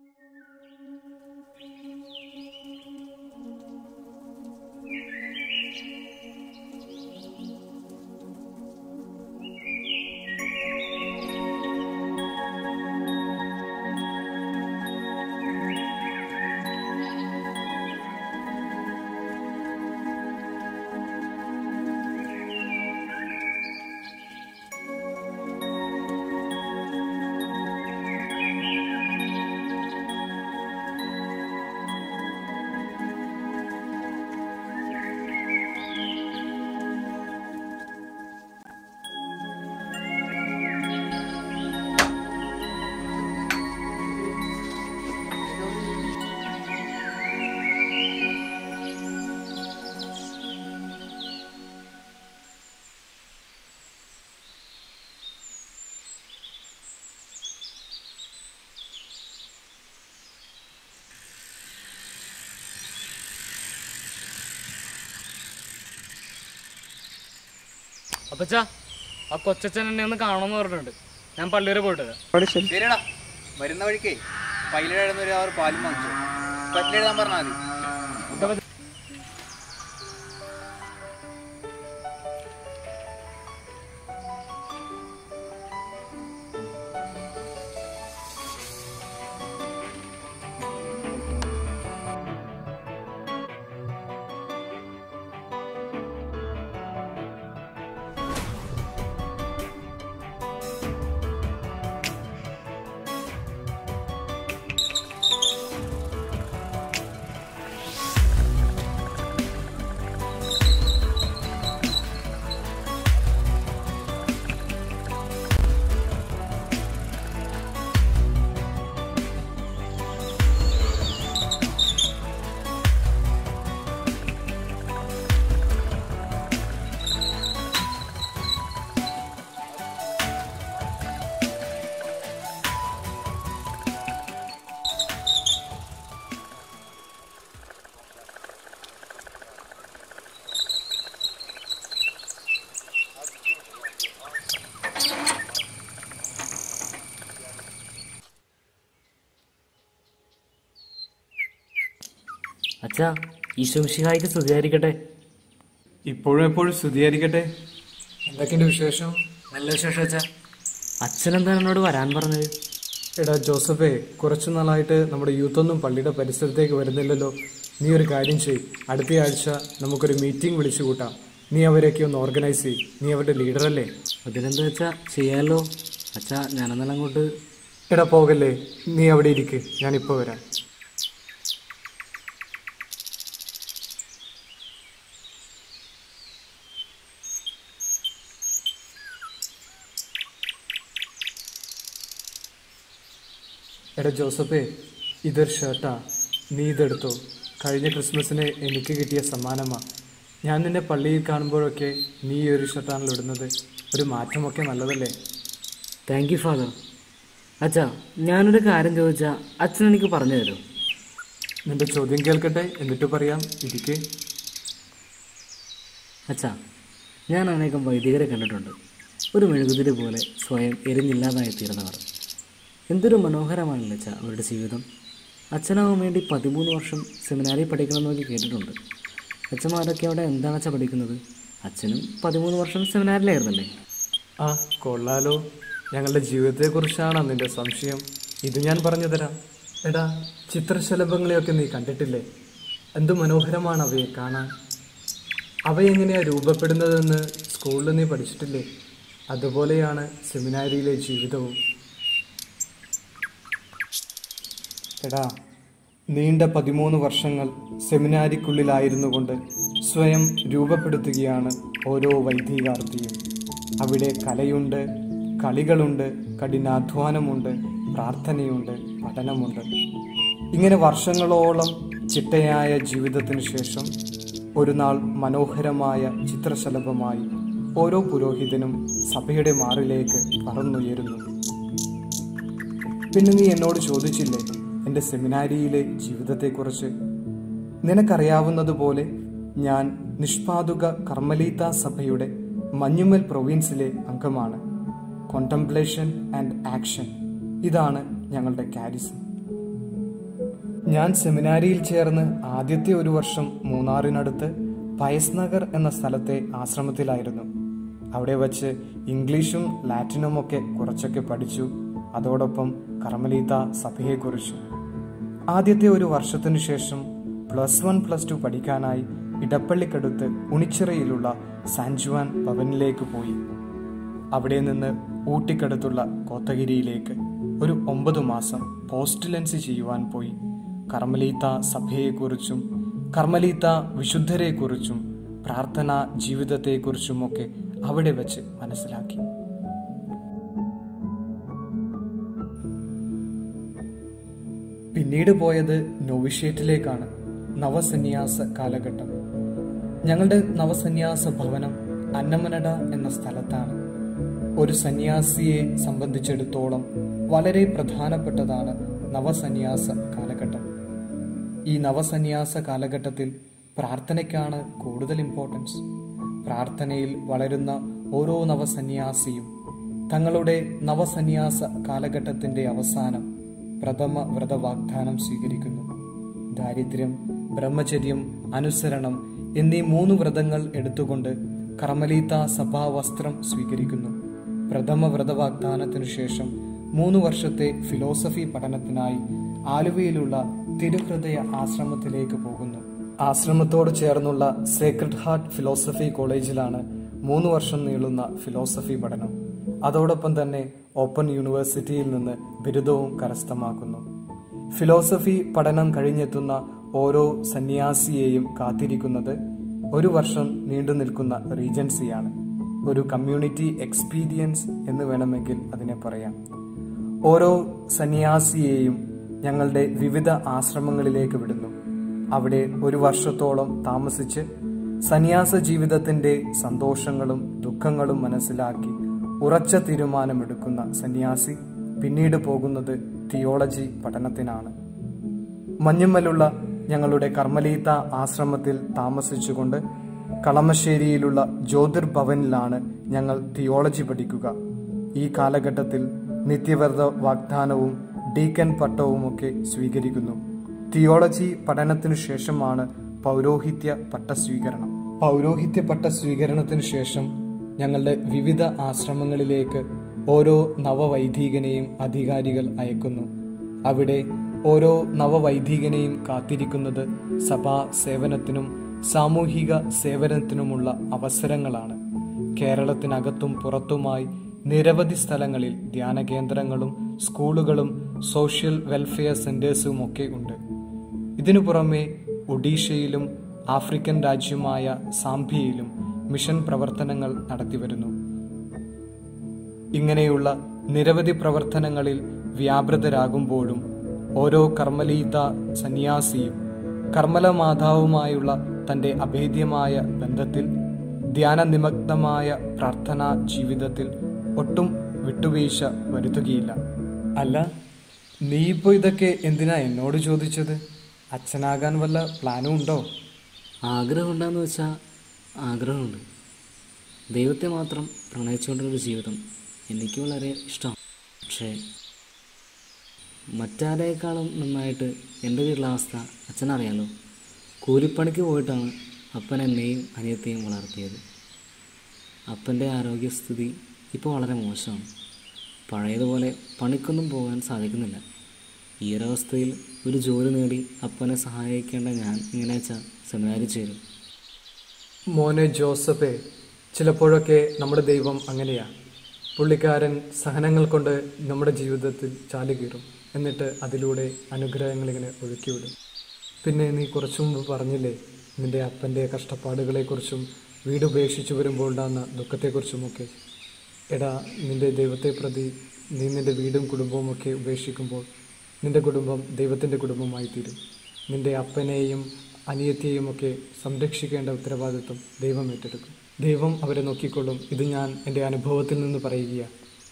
അപ്പച്ചാ ആ കൊച്ചച്ഛൻ എന്നെ ഒന്ന് കാണണമെന്ന് പറഞ്ഞിട്ടുണ്ട് ഞാൻ പള്ളി വരെ പോയിട്ട് വരാം. ശരിയടാ വരുന്ന വഴിക്കേ പൈലെഴുതുന്ന ഒരു അവർ പാലും വാങ്ങിച്ചു പറ്റിലെഴുതാൻ പറഞ്ഞാൽ മതി അച്ഛാ ഈശോമിഷിഹായിക്ക് സ്തുതിയായിരിക്കട്ടെ ഇപ്പോഴും എപ്പോഴും സ്തുതിയായിരിക്കട്ടെ എന്തൊക്കെയുണ്ട് വിശേഷം നല്ല വിശേഷം അച്ഛാ അച്ഛനെന്താ എന്നോട് വരാൻ പറഞ്ഞത് എടാ ജോസഫേ കുറച്ചു നാളായിട്ട് നമ്മുടെ യൂത്തൊന്നും പള്ളിയുടെ പരിസരത്തേക്ക് വരുന്നില്ലല്ലോ നീ ഒരു കാര്യം ചെയ് അടുത്ത ആഴ്ച നമുക്കൊരു മീറ്റിംഗ് വിളിച്ചു കൂട്ടാം നീ അവരെയൊക്കെ ഒന്ന് ഓർഗനൈസ് ചെയ് നീ അവരുടെ ലീഡറല്ലേ അതിനെന്താ വെച്ചാ ചെയ്യാലോ അച്ഛാ ഞാനെന്നാലും അങ്ങോട്ട് എടാ പോകല്ലേ നീ അവിടെ ഇരിക്ക് ഞാനിപ്പോൾ വരാം എടാ ജോസഫേ ഇതൊരു ഷർട്ടാ നീ ഇതെടുത്തോ കഴിഞ്ഞ ക്രിസ്മസിന് എനിക്ക് കിട്ടിയ സമ്മാനമാ ഞാൻ നിന്നെ പള്ളിയിൽ കാണുമ്പോഴൊക്കെ നീ ഈ ഒരു ഷർട്ടാണല്ലോ ഇടുന്നത് ഒരു മാറ്റമൊക്കെ നല്ലതല്ലേ താങ്ക് യു ഫാദർ അച്ഛാ ഞാനൊരു കാര്യം ചോദിച്ചാ അച്ഛൻ എനിക്ക് പറഞ്ഞു തരുമോ നിന്റെ ചോദ്യം കേൾക്കട്ടെ എന്നിട്ട് പറയാം ഇരിക്കേ അച്ഛാ ഞാൻ അനേകം വൈദികരെ കണ്ടിട്ടുണ്ട് ഒരു മെഴുകുതിരി പോലെ സ്വയം എരിഞ്ഞില്ലാതായി തീർന്നവർ എന്തൊരു മനോഹരമാണല്ലോ അച്ഛാ അവരുടെ ജീവിതം അച്ഛനാവാൻ വേണ്ടി പതിമൂന്ന് വർഷം സെമിനാരി പഠിക്കണമെന്നൊക്കെ കേട്ടിട്ടുണ്ട് അച്ഛന്മാരൊക്കെ അവിടെ എന്താണ് അച്ഛാ പഠിക്കുന്നത് അച്ഛനും പതിമൂന്ന് വർഷം സെമിനാരിലായിരുന്നല്ലേ ആ കൊള്ളാലോ ഞങ്ങളുടെ ജീവിതത്തെക്കുറിച്ചാണ് നിന്റെ സംശയം ഇത് ഞാൻ പറഞ്ഞു തരാം എടാ ചിത്രശലഭങ്ങളെയൊക്കെ നീ കണ്ടിട്ടില്ലേ എന്തു മനോഹരമാണ് അവയെ കാണാൻ അവയെങ്ങനെയാ രൂപപ്പെടുന്നതെന്ന് സ്കൂളിൽ നീ പഠിച്ചിട്ടില്ലേ അതുപോലെയാണ് സെമിനാരിയിലെ ജീവിതവും എടാ നീണ്ട പതിമൂന്ന് വർഷങ്ങൾ സെമിനാരിക്കുള്ളിലായിരുന്നു കൊണ്ട് സ്വയം രൂപപ്പെടുത്തുകയാണ് ഓരോ വൈദികാർത്ഥിയും അവിടെ കലയുണ്ട് കളികളുണ്ട് കഠിനാധ്വാനമുണ്ട് പ്രാർത്ഥനയുണ്ട് പഠനമുണ്ട് ഇങ്ങനെ വർഷങ്ങളോളം ചിട്ടയായ ജീവിതത്തിന് ശേഷം ഒരു നാൾ മനോഹരമായ ചിത്രശലഭമായി ഓരോ പുരോഹിതനും സഭയുടെ മാറിലേക്ക് പറന്നുയരുന്നു പിന്നെ നീ എന്നോട് ചോദിച്ചില്ലേ എൻ്റെ സെമിനാരിയിലെ ജീവിതത്തെക്കുറിച്ച് നിനക്കറിയാവുന്നതുപോലെ ഞാൻ നിഷ്പാതുക കർമ്മലീത്ത സഭയുടെ മഞ്ഞുമൽ പ്രൊവിൻസിലെ അംഗമാണ് കോണ്ടംപ്ലേഷൻ ആൻഡ് ആക്ഷൻ ഇതാണ് ഞങ്ങളുടെ കാരിസം ഞാൻ സെമിനാരിയിൽ ചേർന്ന് ആദ്യത്തെ ഒരു വർഷം മൂന്നാറിനടുത്ത് പയസ് നഗർ എന്ന സ്ഥലത്തെ ആശ്രമത്തിലായിരുന്നു അവിടെ വച്ച് ഇംഗ്ലീഷും ലാറ്റിനും ഒക്കെ കുറച്ചൊക്കെ പഠിച്ചു അതോടൊപ്പം കർമ്മലീത്ത സഭയെക്കുറിച്ചും ആദ്യത്തെ ഒരു വർഷത്തിനു ശേഷം പ്ലസ് വൺ പ്ലസ് ടു പഠിക്കാനായി ഇടപ്പള്ളിക്കടുത്ത് ഉണിച്ചിറയിലുള്ള സാൻജുവാൻ ഭവനിലേക്ക് പോയി അവിടെ നിന്ന് ഊട്ടിക്കടുത്തുള്ള കോത്തഗിരിയിലേക്ക് ഒരു ഒമ്പത് മാസം പോസ്റ്റലൻസ് ചെയ്യുവാൻ പോയി കർമ്മലീത്ത സഭയെക്കുറിച്ചും കർമ്മലീത്ത വിശുദ്ധരെക്കുറിച്ചും പ്രാർത്ഥനാ ജീവിതത്തെക്കുറിച്ചുമൊക്കെ അവിടെ വെച്ച് മനസ്സിലാക്കി പിന്നീട് പോയത് നോവിഷ്യേറ്റിലേക്കാണ് നവസന്യാസ കാലഘട്ടം ഞങ്ങളുടെ നവസന്യാസ ഭവനം അന്നമനട എന്ന സ്ഥലത്താണ് ഒരു സന്യാസിയെ സംബന്ധിച്ചിടത്തോളം വളരെ പ്രധാനപ്പെട്ടതാണ് നവസന്യാസ കാലഘട്ടം ഈ നവസന്യാസ കാലഘട്ടത്തിൽ പ്രാർത്ഥനയ്ക്കാണ് കൂടുതൽ ഇമ്പോർട്ടൻസ് പ്രാർത്ഥനയിൽ വളരുന്ന ഓരോ നവസന്യാസിയും തങ്ങളുടെ നവസന്യാസ കാലഘട്ടത്തിന്റെ അവസാനം പ്രഥമ വ്രത വാഗ്ദാനം സ്വീകരിക്കുന്നു ദാരിദ്ര്യം ബ്രഹ്മചര്യം അനുസരണം എന്നീ മൂന്ന് വ്രതങ്ങൾ എടുത്തുകൊണ്ട് കർമ്മലീത്ത സഭാവസ്ത്രം സ്വീകരിക്കുന്നു പ്രഥമ വ്രത വാഗ്ദാനത്തിനു ശേഷം മൂന്ന് വർഷത്തെ ഫിലോസഫി പഠനത്തിനായി ആലുവയിലുള്ള തിരുഹൃദയ ആശ്രമത്തിലേക്ക് പോകുന്നു ആശ്രമത്തോട് ചേർന്നുള്ള സേക്രഡ് ഹാർട്ട് ഫിലോസഫി കോളേജിലാണ് മൂന്ന് വർഷം നീളുന്ന ഫിലോസഫി പഠനം അതോടൊപ്പം തന്നെ ഓപ്പൺ യൂണിവേഴ്സിറ്റിയിൽ നിന്ന് ബിരുദവും കരസ്ഥമാക്കുന്നു ഫിലോസഫി പഠനം കഴിഞ്ഞെത്തുന്ന ഓരോ സന്യാസിയെയും കാത്തിരിക്കുന്നത് ഒരു വർഷം നീണ്ടു നിൽക്കുന്ന റീജൻസിയാണ് ഒരു കമ്മ്യൂണിറ്റി എക്സ്പീരിയൻസ് എന്ന് വേണമെങ്കിൽ അതിനെ പറയാം ഓരോ സന്യാസിയെയും ഞങ്ങളുടെ വിവിധ ആശ്രമങ്ങളിലേക്ക് വിടുന്നു അവിടെ ഒരു വർഷത്തോളം താമസിച്ച് സന്യാസ ജീവിതത്തിന്റെ സന്തോഷങ്ങളും ദുഃഖങ്ങളും മനസ്സിലാക്കി ഉറച്ച തീരുമാനമെടുക്കുന്ന സന്യാസി പിന്നീട് പോകുന്നത് തിയോളജി പഠനത്തിനാണ് മഞ്ഞുമ്മലുള്ള ഞങ്ങളുടെ കർമ്മലീത്ത ആശ്രമത്തിൽ താമസിച്ചുകൊണ്ട് കളമശ്ശേരിയിലുള്ള ജ്യോതിർ ഭവനിലാണ് ഞങ്ങൾ തിയോളജി പഠിക്കുക ഈ കാലഘട്ടത്തിൽ നിത്യവ്രത വാഗ്ദാനവും ഡീക്കൻ പട്ടവുമൊക്കെ സ്വീകരിക്കുന്നു തിയോളജി പഠനത്തിനു ശേഷമാണ് പൗരോഹിത്യ പട്ട സ്വീകരണം പൗരോഹിത്യ പട്ട സ്വീകരണത്തിനു ശേഷം ഞങ്ങളുടെ വിവിധ ആശ്രമങ്ങളിലേക്ക് ഓരോ നവവൈദികനെയും അധികാരികൾ അയക്കുന്നു അവിടെ ഓരോ നവവൈദികനെയും കാത്തിരിക്കുന്നത് സഭാ സേവനത്തിനും സാമൂഹിക സേവനത്തിനുമുള്ള അവസരങ്ങളാണ് കേരളത്തിനകത്തും പുറത്തുമായി നിരവധി സ്ഥലങ്ങളിൽ ധ്യാന കേന്ദ്രങ്ങളും സ്കൂളുകളും സോഷ്യൽ വെൽഫെയർ സെന്റേഴ്സും ഒക്കെ ഉണ്ട് ഇതിനു പുറമെ ഒഡീഷയിലും ആഫ്രിക്കൻ രാജ്യമായ സാംബിയയിലും മിഷൻ പ്രവർത്തനങ്ങൾ നടത്തിവരുന്നു ഇങ്ങനെയുള്ള നിരവധി പ്രവർത്തനങ്ങളിൽ വ്യാപൃതരാകുമ്പോഴും ഓരോ കർമ്മലീത സന്യാസിയും കർമ്മല മാതാവുമായുള്ള തന്റെ അഭേദ്യമായ ബന്ധത്തിൽ ധ്യാനനിമഗ്നമായ പ്രാർത്ഥനാ ജീവിതത്തിൽ ഒട്ടും വിട്ടുവീഴ്ച വരുത്തുകയില്ല അല്ല നീ ഇപ്പോൾ ഇതൊക്കെ എന്തിനാ എന്നോട് ചോദിച്ചത് അച്ഛനാകാൻ വല്ല പ്ലാനും ഉണ്ടോ ആഗ്രഹമുണ്ടെന്ന് വെച്ചാൽ ആഗ്രഹമുണ്ട് ദൈവത്തെ മാത്രം പ്രണയിച്ചുകൊണ്ടൊരു ജീവിതം എനിക്ക് വളരെ ഇഷ്ടമാണ് പക്ഷേ മറ്റാരേക്കാളും നന്നായിട്ട് എൻ്റെ വീട്ടിലെ അവസ്ഥ അച്ഛനറിയാലോ കൂലിപ്പണിക്ക് പോയിട്ടാണ് അപ്പൻ എന്നെയും അനിയത്തെയും വളർത്തിയത് അപ്പൻ്റെ ആരോഗ്യസ്ഥിതി ഇപ്പോൾ വളരെ മോശമാണ് പഴയതുപോലെ പണിക്കൊന്നും പോകാൻ സാധിക്കുന്നില്ല ഈ ഒരവസ്ഥയിൽ ഒരു ജോലി നേടി അപ്പനെ സഹായിക്കേണ്ട ഞാൻ ഇങ്ങനെ വെച്ചാൽ സെമിനാരി ചേരും മോനെ ജോസഫേ ചിലപ്പോഴൊക്കെ നമ്മുടെ ദൈവം അങ്ങനെയാ പുള്ളിക്കാരൻ സഹനങ്ങൾ കൊണ്ട് നമ്മുടെ ജീവിതത്തിൽ ചാലുകീറും എന്നിട്ട് അതിലൂടെ അനുഗ്രഹങ്ങൾ ഇങ്ങനെ ഒഴുക്കിവിടും പിന്നെ നീ കുറച്ചു മുമ്പ് പറഞ്ഞില്ലേ നിന്റെ അപ്പൻ്റെ കഷ്ടപ്പാടുകളെക്കുറിച്ചും വീട് ഉപേക്ഷിച്ചു വരുമ്പോൾ ഉണ്ടാകുന്ന ദുഃഖത്തെക്കുറിച്ചുമൊക്കെ എടാ നിന്റെ ദൈവത്തെ പ്രതി നീ നിന്റെ വീടും കുടുംബവും ഒക്കെ ഉപേക്ഷിക്കുമ്പോൾ നിന്റെ കുടുംബം ദൈവത്തിൻ്റെ കുടുംബമായി തീരും നിന്റെ അപ്പനെയും അനിയത്തെയും ഒക്കെ സംരക്ഷിക്കേണ്ട ഉത്തരവാദിത്വം ദൈവം ഏറ്റെടുക്കും ദൈവം അവരെ നോക്കിക്കൊള്ളും ഇത് ഞാൻ എൻ്റെ അനുഭവത്തിൽ നിന്ന് പറയുകയാണ്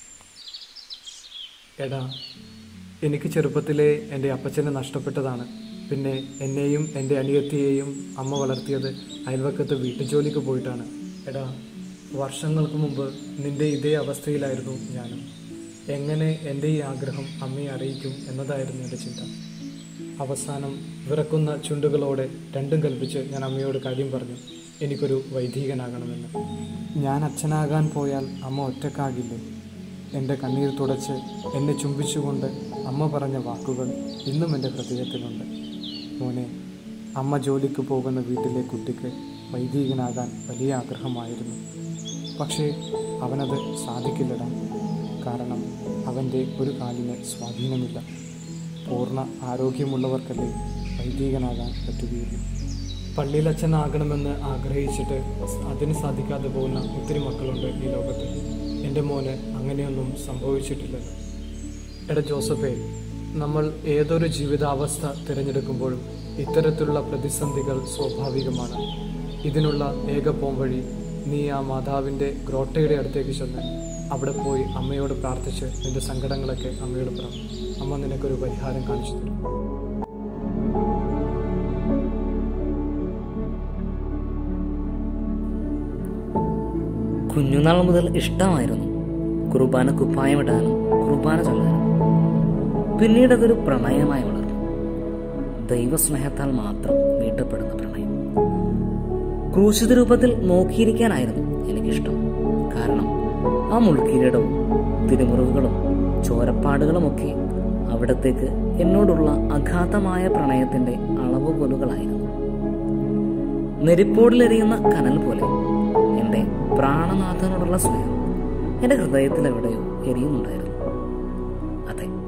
എടാ എനിക്ക് ചെറുപ്പത്തിലെ എൻ്റെ അപ്പച്ചനെ നഷ്ടപ്പെട്ടതാണ് പിന്നെ എന്നെയും എൻ്റെ അനിയത്തിയെയും അമ്മ വളർത്തിയത് അയൽവക്കത്ത് വീട്ടുജോലിക്ക് പോയിട്ടാണ് എടാ വർഷങ്ങൾക്ക് മുമ്പ് നിന്റെ ഇതേ അവസ്ഥയിലായിരുന്നു ഞാനും എങ്ങനെ എൻ്റെ ഈ ആഗ്രഹം അമ്മയെ അറിയിക്കും എന്നതായിരുന്നു എൻ്റെ ചിന്ത അവസാനം വിറക്കുന്ന ചുണ്ടുകളോടെ രണ്ടും കൽപ്പിച്ച് ഞാൻ അമ്മയോട് കാര്യം പറഞ്ഞു എനിക്കൊരു വൈദികനാകണമെന്ന് ഞാൻ അച്ഛനാകാൻ പോയാൽ അമ്മ ഒറ്റക്കാകില്ലേ എൻ്റെ കണ്ണീർ തുടച്ച് എന്നെ ചുംബിച്ചുകൊണ്ട് അമ്മ പറഞ്ഞ വാക്കുകൾ ഇന്നും എൻ്റെ ഹൃദയത്തിലുണ്ട് മോനെ അമ്മ ജോലിക്ക് പോകുന്ന വീട്ടിലെ കുട്ടിക്ക് വൈദികനാകാൻ വലിയ ആഗ്രഹമായിരുന്നു പക്ഷേ അവനത് സാധിക്കില്ലടാ കാരണം അവൻ്റെ ഒരു കാലിന് സ്വാധീനമില്ല പൂർണ്ണ ആരോഗ്യമുള്ളവർക്കല്ലേ വൈദികനാകാൻ പറ്റുകയുള്ളൂ പള്ളിയിൽ അച്ഛനാകണമെന്ന് ആഗ്രഹിച്ചിട്ട് അതിന് സാധിക്കാതെ പോകുന്ന ഒത്തിരി മക്കളുണ്ട് ഈ ലോകത്ത് എൻ്റെ മോന് അങ്ങനെയൊന്നും സംഭവിച്ചിട്ടില്ലല്ലോ എടാ ജോസഫേ നമ്മൾ ഏതൊരു ജീവിതാവസ്ഥ തിരഞ്ഞെടുക്കുമ്പോഴും ഇത്തരത്തിലുള്ള പ്രതിസന്ധികൾ സ്വാഭാവികമാണ് ഇതിനുള്ള ഏക പോംവഴി നീ ആ മാതാവിൻ്റെ ഗ്രോട്ടയുടെ അടുത്തേക്ക് ചെന്ന് അവിടെ പോയി അമ്മയോട് പ്രാർത്ഥിച്ച് നിന്റെ സങ്കടങ്ങളൊക്കെ അമ്മയോട് പറ അമ്മ നിനക്കൊരു പരിഹാരം കാണിച്ചു തരും കുഞ്ഞുനാൾ മുതൽ ഇഷ്ടമായിരുന്നു കുർബാന കുപ്പായമിടാനും കുർബാന ചൊല്ലാനും പിന്നീട് അതൊരു പ്രണയമായി വളർന്നു ദൈവസ്നേഹത്താൽ മാത്രം വീട്ടപ്പെടുന്ന പ്രണയം ക്രൂശിത രൂപത്തിൽ നോക്കിയിരിക്കാനായിരുന്നു എനിക്കിഷ്ടം കാരണം ആ മുൾക്കിരീടവും തിരുമുറിവുകളും ചോരപ്പാടുകളുമൊക്കെ അവിടത്തേക്ക് എന്നോടുള്ള അഗാധമായ പ്രണയത്തിന്റെ അളവുകോലുകളായിരുന്നു നെരിപ്പോടിലെറിയുന്ന കനൽ പോലെ എൻ്റെ പ്രാണനാഥനോടുള്ള സ്നേഹം എൻ്റെ ഹൃദയത്തിൽ എവിടെയോ എരിയുന്നുണ്ടായിരുന്നു അതെ